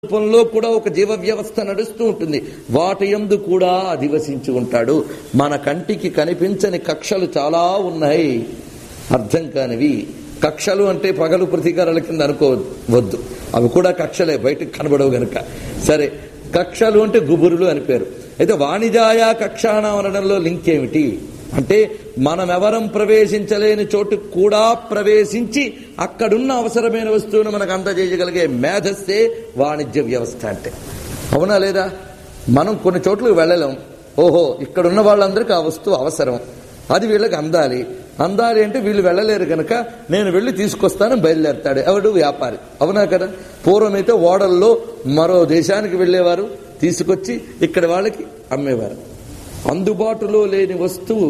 రూపంలో కూడా ఒక జీవ వ్యవస్థ నడుస్తూ ఉంటుంది వాటి యందు కూడా అధివసించి ఉంటాడు మన కంటికి కనిపించని కక్షలు చాలా ఉన్నాయి అర్థం కానివి కక్షలు అంటే పగలు ప్రతీకారాల కింద అనుకోవద్దు అవి కూడా కక్షలే బయటకు కనబడవు గనుక సరే కక్షలు అంటే గుబురులు అని పేరు అయితే వాణిజాయ కక్షాణం అనడంలో లింక్ ఏమిటి అంటే మనమెవరం ప్రవేశించలేని చోటు కూడా ప్రవేశించి అక్కడున్న అవసరమైన వస్తువును మనకు అందజేయగలిగే మేధస్సే వాణిజ్య వ్యవస్థ అంటే అవునా లేదా మనం కొన్ని చోట్లకు వెళ్ళలేం ఓహో ఇక్కడున్న వాళ్ళందరికీ ఆ వస్తువు అవసరం అది వీళ్ళకి అందాలి అందాలి అంటే వీళ్ళు వెళ్ళలేరు కనుక నేను వెళ్ళి తీసుకొస్తాను బయలుదేరతాడు ఎవడు వ్యాపారి అవునా కదా పూర్వమైతే ఓడల్లో మరో దేశానికి వెళ్ళేవారు తీసుకొచ్చి ఇక్కడ వాళ్ళకి అమ్మేవారు అందుబాటులో లేని వస్తువు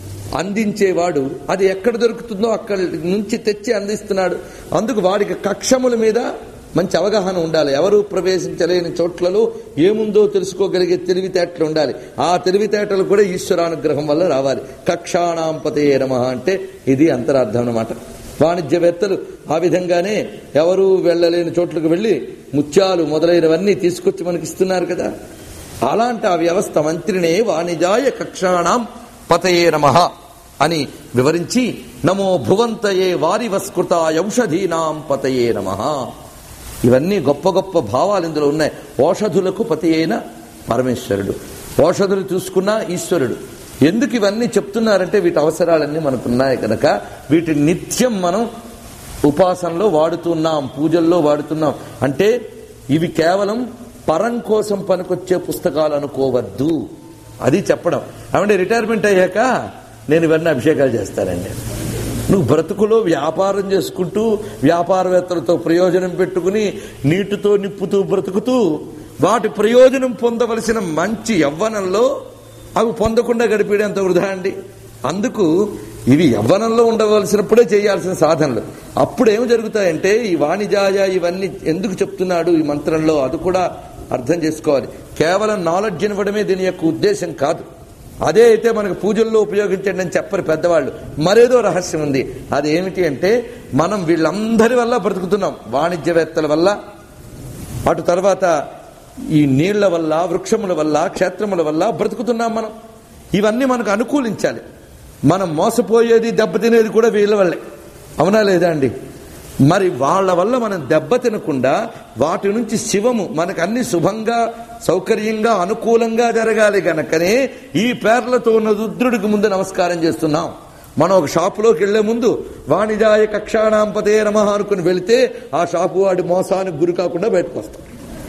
అందించేవాడు అది ఎక్కడ దొరుకుతుందో అక్కడి నుంచి తెచ్చి అందిస్తున్నాడు అందుకు వాడికి కక్షముల మీద మంచి అవగాహన ఉండాలి ఎవరు ప్రవేశించలేని చోట్లలో ఏముందో తెలుసుకోగలిగే తెలివితేటలు ఉండాలి ఆ తెలివితేటలు కూడా ఈశ్వరానుగ్రహం వల్ల రావాలి కక్షాణాంపతే నమ అంటే ఇది అంతరార్థం అన్నమాట వాణిజ్యవేత్తలు ఆ విధంగానే ఎవరు వెళ్ళలేని చోట్లకు వెళ్ళి ముత్యాలు మొదలైనవన్నీ తీసుకొచ్చి మనకి ఇస్తున్నారు కదా అలాంటి ఆ వ్యవస్థ మంత్రినే వాణిజాయ కక్షాణం పతయే నమ అని వివరించి నమో భువంతయే వారి వస్కృత ఔషధీనాం పతయే నమ ఇవన్నీ గొప్ప గొప్ప భావాలు ఇందులో ఉన్నాయి ఓషధులకు పతి అయిన పరమేశ్వరుడు ఓషధులు చూసుకున్న ఈశ్వరుడు ఎందుకు ఇవన్నీ చెప్తున్నారంటే వీటి అవసరాలన్నీ మనకున్నాయి కనుక వీటి నిత్యం మనం ఉపాసనలో వాడుతున్నాం పూజల్లో వాడుతున్నాం అంటే ఇవి కేవలం పరం కోసం పనికొచ్చే పుస్తకాలు అనుకోవద్దు అది చెప్పడం ఏమంటే రిటైర్మెంట్ అయ్యాక నేను ఇవన్నీ అభిషేకాలు చేస్తానండి నువ్వు బ్రతుకులో వ్యాపారం చేసుకుంటూ వ్యాపారవేత్తలతో ప్రయోజనం పెట్టుకుని నీటితో నిప్పుతూ బ్రతుకుతూ వాటి ప్రయోజనం పొందవలసిన మంచి యవ్వనంలో అవి పొందకుండా గడిపేయడంత వృధా అండి అందుకు ఇవి యవ్వనంలో ఉండవలసినప్పుడే చేయాల్సిన సాధనలు అప్పుడు ఏం జరుగుతాయంటే ఈ వాణిజాయ ఇవన్నీ ఎందుకు చెప్తున్నాడు ఈ మంత్రంలో అది కూడా అర్థం చేసుకోవాలి కేవలం నాలెడ్జ్ ఇవ్వడమే దీని యొక్క ఉద్దేశం కాదు అదే అయితే మనకు పూజల్లో ఉపయోగించండి అని చెప్పరు పెద్దవాళ్ళు మరేదో రహస్యం ఉంది అది ఏమిటి అంటే మనం వీళ్ళందరి వల్ల బ్రతుకుతున్నాం వాణిజ్యవేత్తల వల్ల అటు తర్వాత ఈ నీళ్ల వల్ల వృక్షముల వల్ల క్షేత్రముల వల్ల బ్రతుకుతున్నాం మనం ఇవన్నీ మనకు అనుకూలించాలి మనం మోసపోయేది దెబ్బతినేది కూడా వీళ్ళ వల్లే అవునా లేదా అండి మరి వాళ్ళ వల్ల మనం దెబ్బ తినకుండా వాటి నుంచి శివము మనకు అన్ని శుభంగా సౌకర్యంగా అనుకూలంగా జరగాలి గనకనే ఈ పేర్లతో ఉన్న రుద్రుడికి ముందు నమస్కారం చేస్తున్నాం మనం ఒక షాపులోకి వెళ్లే ముందు వాణిజాయ కక్షాణాంపతే నమ అనుకుని వెళితే ఆ షాపు వాడి మోసానికి గురి కాకుండా బయటకు వస్తాం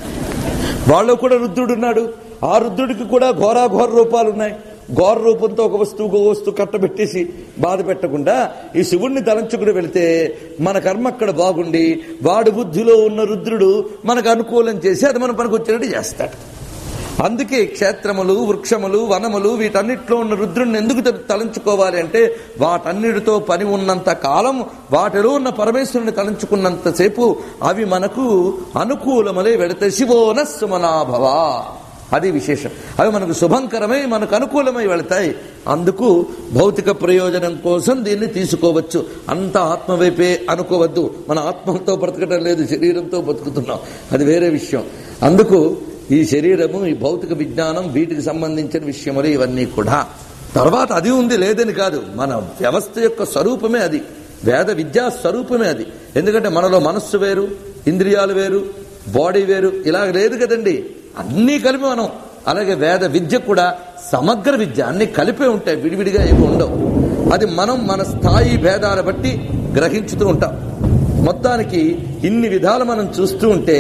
వాళ్ళు కూడా రుద్రుడు ఉన్నాడు ఆ రుద్రుడికి కూడా ఘోరాఘోర రూపాలు ఉన్నాయి ఘోర రూపంతో ఒక వస్తువు ఒక వస్తువు కట్టబెట్టేసి బాధ పెట్టకుండా ఈ శివుణ్ణి తలంచుకుని వెళితే మన కర్మ అక్కడ బాగుండి వాడి బుద్ధిలో ఉన్న రుద్రుడు మనకు అనుకూలం చేసి అది మన పనికి వచ్చినట్టు చేస్తాడు అందుకే క్షేత్రములు వృక్షములు వనములు వీటన్నిటిలో ఉన్న రుద్రుడిని ఎందుకు తలంచుకోవాలి అంటే వాటన్నిటితో పని ఉన్నంత కాలం వాటిలో ఉన్న పరమేశ్వరుని తలంచుకున్నంతసేపు అవి మనకు అనుకూలములే వెళితే శివోన సుమనాభవ అది విశేషం అవి మనకు శుభంకరమై మనకు అనుకూలమై వెళతాయి అందుకు భౌతిక ప్రయోజనం కోసం దీన్ని తీసుకోవచ్చు అంత ఆత్మవైపే అనుకోవద్దు మన ఆత్మతో బ్రతకడం లేదు శరీరంతో బతుకుతున్నాం అది వేరే విషయం అందుకు ఈ శరీరము ఈ భౌతిక విజ్ఞానం వీటికి సంబంధించిన విషయములు ఇవన్నీ కూడా తర్వాత అది ఉంది లేదని కాదు మన వ్యవస్థ యొక్క స్వరూపమే అది వేద విద్యా స్వరూపమే అది ఎందుకంటే మనలో మనస్సు వేరు ఇంద్రియాలు వేరు బాడీ వేరు ఇలా లేదు కదండి అన్నీ కలిపి మనం అలాగే వేద విద్య కూడా సమగ్ర విద్య అన్ని కలిపే ఉంటాయి విడివిడిగా ఏమి ఉండవు అది మనం మన స్థాయి భేదాల బట్టి గ్రహించుతూ ఉంటాం మొత్తానికి ఇన్ని విధాలు మనం చూస్తూ ఉంటే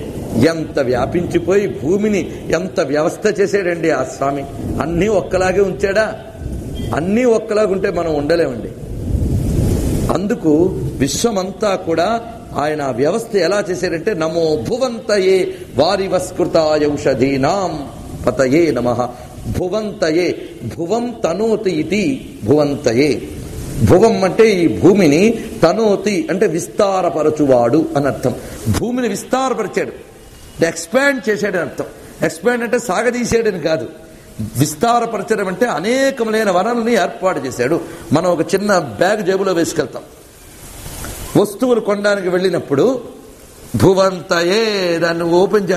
ఎంత వ్యాపించిపోయి భూమిని ఎంత వ్యవస్థ చేసాడండి ఆ స్వామి అన్నీ ఒక్కలాగే ఉంచాడా అన్నీ ఒక్కలాగుంటే మనం ఉండలేమండి అందుకు విశ్వమంతా కూడా ఆయన వ్యవస్థ ఎలా చేశారంటే నమో భువంతయే వారి వస్కృత ఔషధీనాం పతయే నమ భువంతయే భువం తనోతి ఇది భువంతయే భువం అంటే ఈ భూమిని తనోతి అంటే విస్తారపరచువాడు అని అర్థం భూమిని విస్తారపరిచాడు ఎక్స్పాండ్ చేశాడని అర్థం ఎక్స్పాండ్ అంటే సాగదీసాడని కాదు విస్తారపరచడం అంటే అనేకములైన వనరుల్ని ఏర్పాటు చేశాడు మనం ఒక చిన్న బ్యాగ్ జేబులో వేసుకెళ్తాం వస్తువులు కొనడానికి వెళ్ళినప్పుడు భువంతయే దాన్ని ఓపెన్